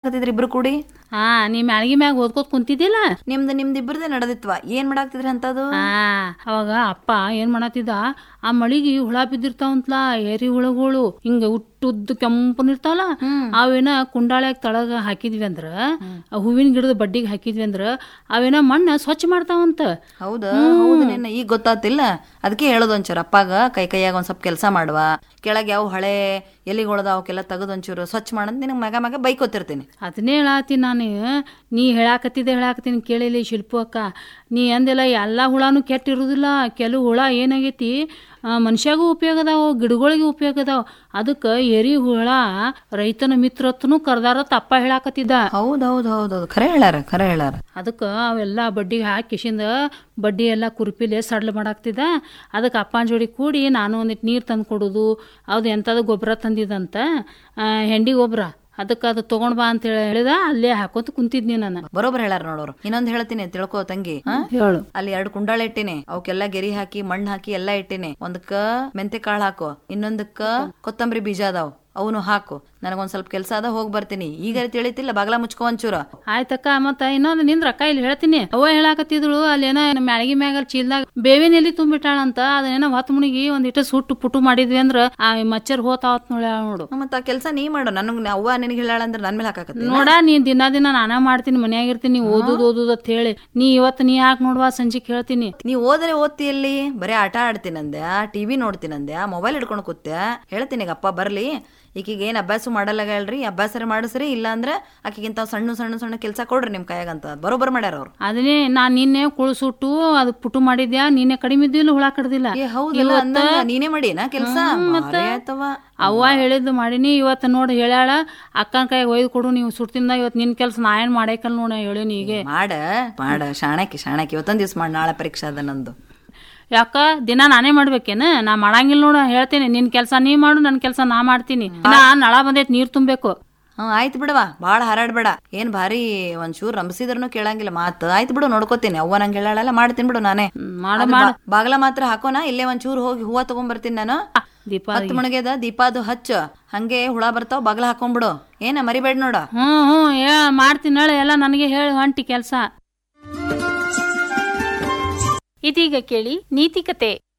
ಮಾಡಾಕತ್ತಿದ್ರಿ ಇಬ್ರು ಕೂಡಿ ಹಾ ನೀ ಮ್ಯಾಳ್ಗಿ ಮ್ಯಾಗ ಓದ್ಕೋತ ಕುಂತಿದ್ದಿಲ್ಲ ನಿಮ್ದು ನಿಮ್ದು ಇಬ್ರದೇ ನಡೆದಿತ್ವ ಏನ್ ಮಾಡಾಕ್ತಿದ್ರಿ ಅಂತದು ಆ ಅವಾಗ ಅಪ್ಪ ಏನ್ ಮಾಡತ್ತಿದ ಆ ಮಳಿಗೆ ಹುಳ ಬಿದ್ದಿರ್ತಾವಂತ್ಲ ಏರಿ ಹುಳಗಳು ಹಿಂಗ ಉಟ್ಟುದ್ದು ಕೆಂಪನಿರ್ತಾವಲ್ಲ ಅವೇನ ಕುಂಡಾಳ್ಯಾಗ ತಳಗ ಹಾಕಿದ್ವಿ ಅಂದ್ರ ಆ ಹೂವಿನ ಗಿಡದ ಬಡ್ಡಿಗೆ ಹಾಕಿದ್ವಿ ಅಂದ್ರ ಅವೇನ ಮಣ್ಣ ಸ್ವಚ್ಛ ಮಾಡ್ತಾವಂತ ಹೌದಾ ಹೌದು ನಿನ್ನ ಈಗ ಗೊತ್ತಾತಿಲ್ಲ ಅದಕ್ಕೆ ಹೇಳೋದು ಒಂಚೂರು ಅಪ್ಪಾಗ ಕೈ ಕೈಯಾಗ ಒಂದ್ ಸ್ವಲ್ಪ ಕೆಲಸ ಮಾಡುವ ಕೆಳಗೆ ಯಾವ ಹಳೆ ಎಲಿಗೊಳದ ಅವಕ್ಕೆಲ್ಲ ತೆಗೆದು ಒಂಚೂರು ಸ್ವಚ್ಛ ಮಾಡಂತ ನಿನಗೆ ಮಗ ಮಗ ಬೈಕೋತಿರ್ತೀನಿ ಅದನ್ನೇ ಹೇಳಾತೀನಿ ನಾನು ನೀ ಹೇಳಾಕತ್ತಿದ್ದೆ ಹೇಳಾಕತ್ತೀನಿ ಕೇಳಿಲಿ ಶಿಲ್ಪು ಅಕ್ಕ ನೀ ಅಂದೆಲ್ಲ ಎಲ್ಲ ಹುಳಾನು ಕೆಟ್ಟಿರುವುದಿಲ್ಲ ಕೆಲವು ಹುಳ ಏನಾಗೈತಿ ಆ, ಮನುಷ್ಯಾಗೂ ಉಪಯೋಗ ಅದಾವ ಗಿಡಗಳಿಗೆ ಉಪಯೋಗ ಅದಾವ ಅದಕ್ಕೆ ಎರಿ ಹುಳ ರೈತನ ಮಿತ್ರತ್ನು ಕರ್ದಾರ ತಪ್ಪ ಹೇಳಾಕತ್ತಿದ್ದ ಹೌದ್ ಹೌದ್ ಹೌದ್ ಹೌದು ಖರೆ ಹೇಳಾರ ಖರೆ ಹೇಳಾರ ಅದಕ್ಕೆ ಅವೆಲ್ಲ ಬಡ್ಡಿಗೆ ಹಾಕಿ ಕಿಶಿಂದ ಬಡ್ಡಿ ಎಲ್ಲ ಕುರುಪಿಲೆ ಸಡ್ಲ್ ಮಾಡಾಕ್ತಿದ್ದ ಅದಕ್ಕೆ ಅಪ್ಪನ ಜೋಡಿ ಕೂಡಿ ನಾನು ಒಂದಿಟ್ಟು ನೀರು ತಂದು ಕೊಡೋದು ಅದು ಎಂಥದ್ದು ಗೊಬ್ಬರ ತಂದಿದಂತ ಆ, ಹೆಂಡಿ ಗೊಬ್ಬರ ಅದಕ್ಕೆ ಅದು ತಗೊಂಡ್ ಬಾ ಅಂತ ಹೇಳಿ ಹೇಳಿದ ಅಲ್ಲೇ ಹಾಕೋತ ಕುಂತಿದ್ನಿ ನಾನು ಬರೋಬ್ಬರ ಹೇಳಾರ ನೋಡೋರು ಇನ್ನೊಂದ್ ಹೇಳ್ತೀನಿ ತಿಳ್ಕೊ ತಂಗಿ ಹಾ? ಹೇಳು ಅಲ್ಲಿ ಎರಡು ಕುಂಡಾಳ ಇಟ್ಟಿನಿ ಅವಕ್ಕೆಲ್ಲ ಗೆರಿ ಹಾಕಿ ಮಣ್ಣು ಹಾಕಿ ಎಲ್ಲಾ ಇಟ್ಟಿನಿ ಒಂದಕ್ಕ ಮೆಂತೆ ಕಾಳು ಹಾಕು ಇನ್ನೊಂದಕ್ಕ ಕೊತ್ತಂಬರಿ ಬೀಜ ಅದಾವ್ ಅವನು ಹಾಕು ನನಗೊಂದ್ ಸ್ವಲ್ಪ ಕೆಲಸ ಅದ ಹೋಗಿ ಬರ್ತೀನಿ ಈಗ ತಿಳಿತಿಲ್ಲ ಬಾಗ್ಲ ಮುಚ್ಕೊ ಒಂಚೂರ ಆಯ್ತಕ್ಕ ಮತ್ತ ಇನ್ನೊಂದು ನಿಂದ್ರಕ್ಕ ಇಲ್ಲಿ ಹೇಳ್ತೀನಿ ಅವ್ವ ಹೇಳಾಕತ್ತಿದ್ಳು ಅಲ್ಲೇನೋ ಮ್ಯಾಳಗಿ ಮ್ಯಾಗ ಚೀಲ್ದಾಗ ಬೇವಿನ ಎಲಿ ತುಂಬಿಟ್ಟಾಳಂತ ಅದನ್ನೇನೋ ಹೊತ್ತು ಮುಣಿಗಿ ಒಂದಿಟ್ಟು ಸುಟ್ಟು ಪುಟ್ಟು ಮಾಡಿದ್ವಿ ಅಂದ್ರ ಆ ಮಚ್ಚರ್ ಹೋತಾವತ್ ನೋಡ ನೋಡು ಮತ್ತ ಆ ಕೆಲಸ ನೀ ಮಾಡು ನನಗ್ ಅವ್ವ ನಿನಗೆ ಹೇಳಾಳ ಅಂದ್ರೆ ನನ್ ಮೇಲೆ ಹಾಕಕತ್ತಿ ನೋಡ ನೀ ದಿನ ದಿನ ನಾನಾ ಮಾಡ್ತೀನಿ ಮನ್ಯಾಗ ಇರ್ತೀನಿ ನೀ ಓದುದು ಓದುದು ಅಂತ ಹೇಳಿ ನೀ ಇವತ್ತು ನೀ ಯಾಕೆ ನೋಡುವ ಸಂಜೆಗೆ ಹೇಳ್ತೀನಿ ನೀ ಓದ್ರೆ ಓದ್ತಿ ಎಲ್ಲಿ ಬರೀ ಆಟ ಆಡ್ತೀನಂದೆ ಟಿವಿ ನೋಡ್ತೀನಂದೆ ಮೊಬೈಲ್ ಹಿಡ್ಕೊಂಡು ಕೂತೆ ಹೇಳ್ತೀನಿ ಈಗ ಅಪ್ಪ ಬರ್ಲಿ ಈಕಿಗೆ ಏನ್ ಅಭ್ಯಾಸ ಮಾಡಲ್ಲ ಹೇಳ್ರಿ ಅಭ್ಯಾಸ ಮಾಡಿಸ್ರಿ ಇಲ್ಲ ಅಂದ್ರೆ ಆಕಿಗಿಂತ ಸಣ್ಣ ಸಣ್ಣ ಸಣ್ಣ ಕೆಲಸ ಕೊಡ್ರಿ ನಿಮ್ ಕೈಯಾಗಂತ ಬರೋಬ್ಬರ್ ಮಾಡ್ಯಾರ ಅವ್ರು ಅದನ್ನೇ ನಾನ್ ನಿನ್ನೆ ಕುಳ್ಸುಟ್ಟು ಅದು ಪುಟ್ಟು ಮಾಡಿದ್ಯಾ ನಿನ್ನೆ ಕಡಿಮೆ ಇದ್ದಿಲ್ಲ ಹುಳ ಕಡ್ದಿಲ್ಲ ಏ ಹೌದಲ್ಲ ಅಂದಂಗ ನೀನೇ ಮಾಡಿನ ಕೆಲಸ ಆಯ್ತವ ಅವ್ವ ಹೇಳಿದ್ದು ಮಾಡೀನಿ ಇವತ್ತು ನೋಡಿ ಹೇಳ್ಯಾಳ ಅಕ್ಕನ ಕೈಗೆ ಒಯ್ದು ಕೊಡು ನೀವು ಸುಡ್ತಿಂದ ಇವತ್ತು ನಿನ್ ಕೆಲ್ಸ ನಾ ಏನ್ ಮಾಡೇಕಲ್ ನೋಡ ಹೇಳೀನಿ ಈಗ ಮಾಡ ಮಾಡ ಶಾಣಕಿ ಶಾಣಕಿ ಇವತ್ತೊಂದ್ ದಿವ್ಸ ಮಾಡಿ ನಾಳೆ ಪರೀಕ್ಷೆ ಅದ ನಂದು ಯಾಕ ದಿನ ನಾನೇ ಮಾಡ್ಬೇಕೇನ ನಾ ಮಾಡಂಗಿಲ್ಲ ನೋಡ ಹೇಳ್ತೀನಿ ನಿನ್ ಕೆಲ್ಸ ನೀ ಮಾಡು ನನ್ ಕೆಲ್ಸ ನಾ ಮಾಡ್ತೀನಿ ನಾ ನಳ ಬಂದೈತಿ ನೀರ್ ತುಂಬೇಕು ಹ್ಮ್ ಆಯ್ತು ಬಿಡವಾ ಭಾಳ ಹಾರಾಡ್ಬೇಡ ಏನ್ ಭಾರಿ ಒಂಚೂರು ರಂಬಿಸಿದ್ರೂ ಕೇಳಂಗಿಲ್ಲ ಮಾತು ಆಯ್ತು ಬಿಡು ನೋಡ್ಕೋತೀನಿ ಅವ್ವ ನಂಗೆ ಹೇಳಲ್ಲ ಮಾಡ್ತೀನಿ ಬಿಡು ನಾನೇ ಮಾಡ ಅದು ಬಾ- ಬಾಗ್ಲ ಮಾತ್ರ ಹಾಕೋನ ಇಲ್ಲೇ ಒಂಚೂರು ಹೋಗಿ ಹೂವ ತಗೊಂಡ್ಬರ್ತೀನಿ ನಾನು ದೀಪ ಹತ್ತು ಮಣಗ್ಯದ ದೀಪಾದು ಹಚ್ಚ ಹಂಗೆ ಹುಳ ಬರ್ತಾವ ಬಾಗ್ಲ ಹಾಕೊಂಡ್ಬಿಡು ಏನ ಮರಿಬೇಡ ನೋಡ ಹ್ಮ್ ಹ್ಮ್ ಹೇಳ ಮಾಡ್ತೀನಿ ಹೇಳ ಎಲ್ಲ ನನಗೆ ಹೇಳಿ ಹೊಂಟಿ ಕೆಲ್ಸ ಇದೀಗ ಕೇಳಿ ನೀತಿಕತೆ